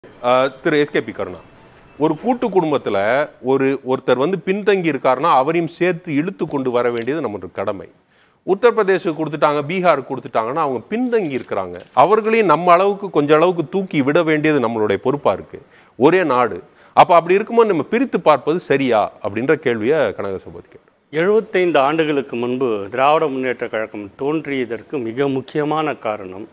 அஹ், திரு SKB Karuna ஒரு கூட்டு குடும்பத்துல ஒரு ஒருத்தர் வந்து பின்தங்கி இருக்காருன்னா அவரையும் சேர்த்து இழுத்து கொண்டு வர வேண்டியது நம்மளோட கடமை உத்தரப்பிரதேசத்துக்கு கொடுத்துட்டாங்க பீகாருக்கு கொடுத்துட்டாங்கன்னா அவங்க பின்தங்கி இருக்கிறாங்க அவர்களையும் நம்ம அளவுக்கு கொஞ்சம் அளவுக்கு தூக்கி விட வேண்டியது நம்மளுடைய பொறுப்பா இருக்கு ஒரே நாடு அப்ப அப்படி இருக்கும்போது நம்ம பிரித்து பார்ப்பது சரியா அப்படின்ற கேள்வியை கனக சபாதிக்கு எழுபத்தைந்து ஆண்டுகளுக்கு முன்பு திராவிட முன்னேற்ற கழகம் தோன்றியதற்கு மிக முக்கியமான காரணம்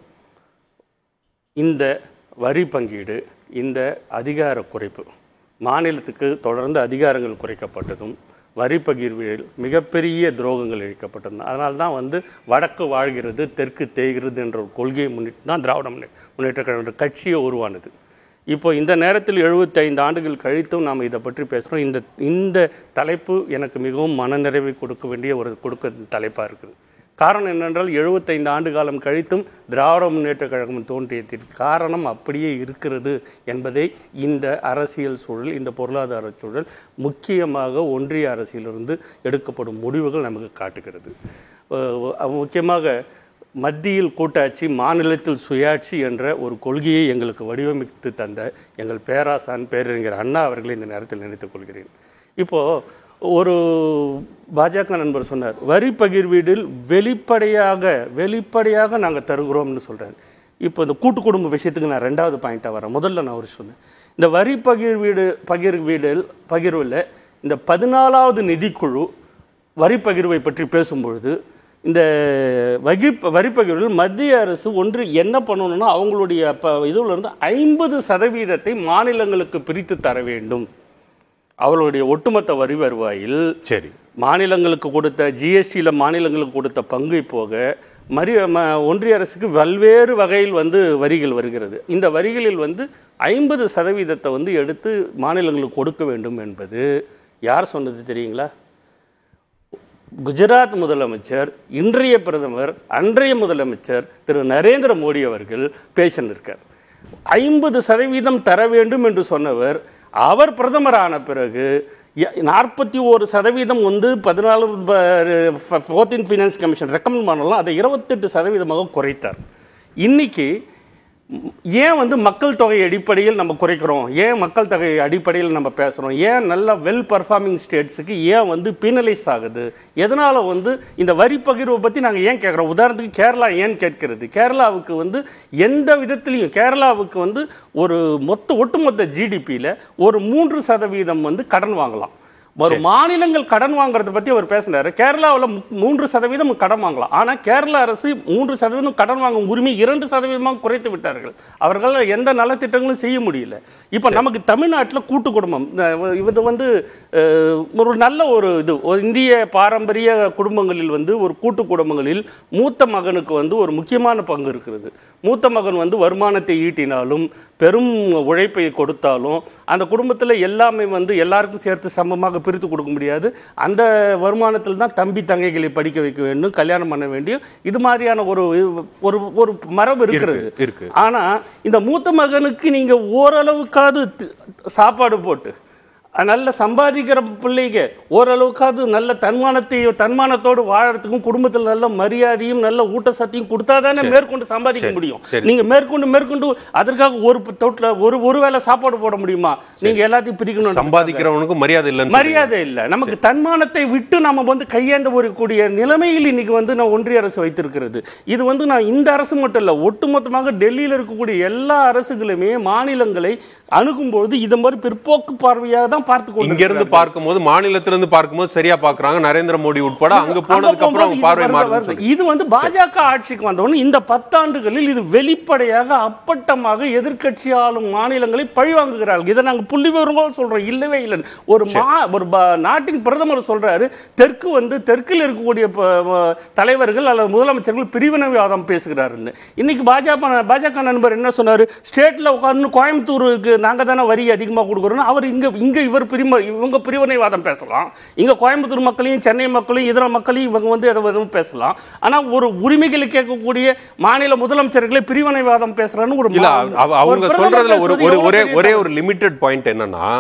இந்த வரி பங்கீடு இந்த அதிகார குறைப்பு மாநிலத்துக்கு தொடர்ந்து அதிகாரங்கள் குறைக்கப்பட்டதும் வரி பகிர்வில் மிகப்பெரிய துரோகங்கள் இழைக்கப்பட்டது அதனால தான் வந்து வடக்கு வாழ்கிறது தெற்கு தேய்கிறது என்ற ஒரு கொள்கையை முன்னிட்டு தான் திராவிட முன்னே முன்னேற்ற கழகம் என்ற கட்சியே உருவானது இப்போ இந்த நேரத்தில் 75 ஆண்டுகள் கழித்தும் நாம் இதை பற்றி பேசுகிறோம் இந்த இந்த தலைப்பு எனக்கு மிகவும் மனநிறைவை கொடுக்க வேண்டிய ஒரு கொடுக்க தலைப்பாக இருக்குது காரணம் என்னென்றால் 75 ஆண்டு காலம் கழித்தும் திராவிட முன்னேற்ற கழகம் தோன்றியதற்கு காரணம் அப்படியே இருக்கிறது என்பதை இந்த அரசியல் சூழல் இந்த பொருளாதார சூழல் முக்கியமாக ஒன்றிய அரசியலிருந்து எடுக்கப்படும் முடிவுகள் நமக்கு காட்டுகிறது அஹ் முக்கியமாக மத்தியில் கூட்டாட்சி மாநிலத்தில் சுயாட்சி என்ற ஒரு கொள்கையை எங்களுக்கு வடிவமைத்து தந்த எங்கள் பேராசான் பேரறிஞர் அண்ணா அவர்களை இந்த நேரத்தில் நினைத்துக் கொள்கிறேன் இப்போது ஒரு பாஜக நண்பர் சொன்னார் வரி பகிர்வீடில் வெளிப்படையாக வெளிப்படையாக நாங்கள் தருகிறோம்னு சொல்கிறார் இப்போ இந்த கூட்டு குடும்ப விஷயத்துக்கு நான் ரெண்டாவது பாயிண்ட்டாக வரேன் முதல்ல நான் ஒரு சொன்னேன் இந்த வரி பகிர்வீடு பகிர்வீடில் பகிர்வில் இந்த பதினாலாவது நிதிக்குழு வரி பகிர்வை பற்றி பேசும்பொழுது இந்த வகி வரி பகிர்வில் மத்திய அரசு ஒன்று என்ன பண்ணணும்னா அவங்களுடைய ப இதுல இருந்து ஐம்பது சதவீதத்தை மாநிலங்களுக்கு பிரித்து தர வேண்டும் அவர்களுடைய ஒட்டுமொத்த வரி வருவாயில் சரி மாநிலங்களுக்கு கொடுத்த ஜிஎஸ்டியில் மாநிலங்களுக்கு கொடுத்த பங்கை போக மரி ம ஒன்றிய அரசுக்கு பல்வேறு வகையில் வந்து வரிகள் வருகிறது இந்த வரிகளில் வந்து ஐம்பது சதவீதத்தை வந்து எடுத்து மாநிலங்களுக்கு கொடுக்க வேண்டும் என்பது யார் சொன்னது தெரியுங்களா குஜராத் முதலமைச்சர் இன்றைய பிரதமர் அன்றைய முதலமைச்சர் திரு நரேந்திர மோடி அவர்கள் பேசினிருக்கார் ஐம்பது சதவீதம் தர வேண்டும் என்று சொன்னவர் அவர் பிரதமரான பிறகு நாற்பத்தி ஒரு சதவீதம் வந்து பதினாலு ஃபோர்டீன் ஃபைனான்ஸ் கமிஷன் ரெக்கமெண்ட் பண்ணலாம் அதை இருபத்தெட்டு சதவீதமாக குறைத்தார் இன்னைக்கு ம், ஏன் வந்து மக்கள் தொகை அடிப்படையில் நம்ம குறைக்கிறோம் ஏன் மக்கள் தொகை அடிப்படையில் நம்ம பேசுகிறோம் ஏன் நல்ல வெல் பர்ஃபார்மிங் ஸ்டேட்ஸுக்கு ஏன் வந்து பீனலைஸ் ஆகுது எதனால் வந்து இந்த வரி பகிர்வை பற்றி நாங்கள் ஏன் கேட்குறோம் உதாரணத்துக்கு கேரளா ஏன் கேட்கிறது கேரளாவுக்கு வந்து எந்த விதத்துலையும் கேரளாவுக்கு வந்து ஒரு மொத்த ஒட்டுமொத்த ஜிடிபியில் ஒரு மூன்று சதவீதம் வந்து கடன் வாங்கலாம் ஒரு மாநிலங்கள் கடன் வாங்குறத பத்தி அவர் பேசினாரு கேரளாவில் மூன்று சதவீதம் கடன் வாங்கலாம் ஆனா கேரள அரசு மூன்று சதவீதம் கடன் வாங்கும் உரிமை இரண்டு சதவீதமாக குறைத்து விட்டார்கள் அவர்களால் எந்த நலத்திட்டங்களும் செய்ய முடியல இப்போ நமக்கு தமிழ்நாட்டில் கூட்டு குடும்பம் இந்த இது வந்து அஹ், ஒரு நல்ல ஒரு இது ஒரு இந்திய பாரம்பரிய குடும்பங்களில் வந்து ஒரு கூட்டு குடும்பங்களில் மூத்த மகனுக்கு வந்து ஒரு முக்கியமான பங்கு இருக்கிறது மூத்த மகன் வந்து வருமானத்தை ஈட்டினாலும் பெரும் உழைப்பை கொடுத்தாலும் அந்த குடும்பத்தில் எல்லாமே வந்து எல்லாருக்கும் சேர்த்து சமமாக பிரித்து கொடுக்க முடியாது அந்த வருமானத்தில் தான் தம்பி தங்கைகளை படிக்க வைக்க வேண்டும் கல்யாணம் பண்ண வேண்டியும் இது மாதிரியான ஒரு ஒரு ஒரு மரபு இருக்கிறது இருக்கு, இருக்கு. ஆனா இந்த மூத்த மகனுக்கு நீங்க ஓரளவுக்காவது தி- சாப்பாடு போட்டு நல்ல சம்பாதிக்கிற பிள்ளைங்க ஓரளவுக்காவது நல்ல தன்மானத்தையும் தன்மானத்தோடு வாழறதுக்கும் குடும்பத்தில் நல்ல மரியாதையும் நல்ல ஊட்டச்சத்தையும் கொடுத்தா தானே மேற்கொண்டு சம்பாதிக்க சரி, முடியும் சரி. நீங்க மேற்கொண்டு மேற்கொண்டு அதற்காக ஒரு தொட்டில் ஒரு ஒரு வேளை சாப்பாடு போட முடியுமா நீங்க எல்லாத்தையும் பிரிக்கணும் சம்பாதிக்கிறவனுக்கும் மரியாதை இல்லைன்னு மரியாதை இல்லை நமக்கு தன்மானத்தை விட்டு நம்ம வந்து கையேந்த ஒரு கூடிய நிலைமையில் இன்னைக்கு வந்து நான் ஒன்றிய அரசு வைத்திருக்கிறது இது வந்து நான் இந்த அரசு மட்டும் இல்லை ஒட்டுமொத்தமாக டெல்லியில் இருக்கக்கூடிய எல்லா அரசுகளுமே மாநிலங்களை அணுகும்போது இது மாதிரி பிற்போக்கு பார்வையாக தான் பார்த்து கொண்டு இங்க இருந்து பார்க்கும்போது மாநிலத்தில இருந்து பார்க்கும்போது சரியா பாக்குறாங்க நரேந்திர மோடி உட்பட அங்க போனதுக்கு அப்புறம் அவங்க பார்வை மாறுதுன்னு இது வந்து பாஜக ஆட்சிக்கு வந்தவொடனே இந்த பத்தாண்டுகளில் இது வெளிப்படையாக அப்பட்டமாக எதிர்க்கட்சி ஆளும் மாநிலங்களை பழிவாங்குகிறார்கள் இதை நாங்க புள்ளி விவரங்கள் சொல்றோம் இல்லவே இல்லை ஒரு மா ஒரு ப- நாட்டின் பிரதமர் சொல்றாரு தெற்கு வந்து தெற்கில் இருக்கக்கூடிய ப- ம- தலைவர்கள் அல்லது முதலமைச்சர்கள் பிரிவினைவாதம் பேசுகிறாருன்னு இன்னைக்கு பாஜக பாஜக நண்பர் என்ன சொன்னாரு ஸ்டேட்ல உட்கார்ந்து கோயம்புத்தூருக்கு நாங்க தானே வரி அதிகமா கொடுக்குறோம் அவர் இங்க இங்க இவர் பிரிம இவங்க பிரிவினைவாதம் பேசலாம் இங்க கோயம்புத்தூர் மக்களையும் சென்னை மக்களையும் இதர மக்களையும் இவங்க வந்து எதை எதுவும் பேசலாம் ஆனா ஒரு உரிமைகளை கேட்கக்கூடிய மாநில முதலமைச்சர்களை பிரிவினைவாதம் பேசுறான்னு ஒரு இல்ல மா- அவ- அவங்க ஒரு பிரதமர் சொல்றதுல ஒரு பேசுறது ஒரு எவ்வளவு ஒரே பெரிய ஒரே தவறு. ஒரு லிமிட்டட் பாயிண்ட் என்னன்னா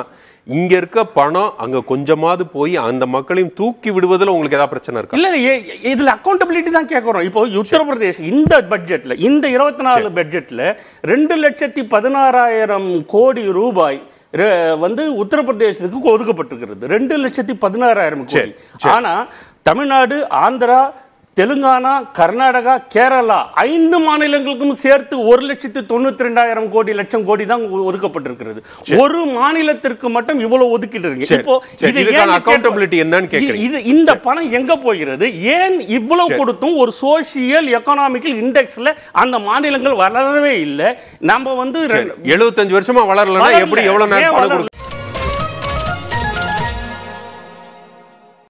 இங்க இருக்க பணம் அங்க கொஞ்சமாவது போய் அந்த மக்களையும் தூக்கி விடுவதுல உங்களுக்கு ஏதாவது பிரச்சனை இருக்கா இல்ல ஏ- இதுல அக்கௌண்டபிலிட்டி தான் கேட்கறோம் இப்போ உத்தரப்பிரதேஷ் இந்த பட்ஜெட்ல இந்த இருபத்தி நாலு பட்ஜெட்ல ரெண்டு லட்சத்தி பதினாறாயிரம் கோடி ரூபாய் ரெ- வந்து உத்தரப்பிரதேசத்துக்கு ஒதுக்கப்பட்டிருக்கிறது ரெண்டு லட்சத்தி பதினாறாயிரம் கோடி ஆனா தமிழ்நாடு ஆந்திரா தெலுங்கானா கர்நாடகா கேரளா ஐந்து மாநிலங்களுக்கும் சேர்த்து ஒரு லட்சத்தி தொண்ணூத்தி ரெண்டாயிரம் கோடி லட்சம் கோடி தான் ஒ- ஒதுக்கப்பட்டிருக்கிறது ஒரு மாநிலத்திற்கு மட்டும் இவ்வளவு ஒதுக்கிட்டு இருக்கு சரி, இப்போ சரி, இதை இதுக்கான ஏன் கேட்ப- accountability என்னன்னு கேக்குறீங்க. இது இந்த பணம் எங்க போகிறது ஏன் இவ்வளவு கொடுத்தும் ஒரு சோசியல் எக்கனாமிக்கல் இண்டெக்ஸ்ல அந்த மாநிலங்கள் வளரவே இல்லை நம்ம வந்து ரெண்டு- எழுபத்தஞ்சு வருஷமா வளரலன்னா வளரல. எப்படி எவ்வளவு ஏன் நேரம் பணம் வளரல? கொடுக்க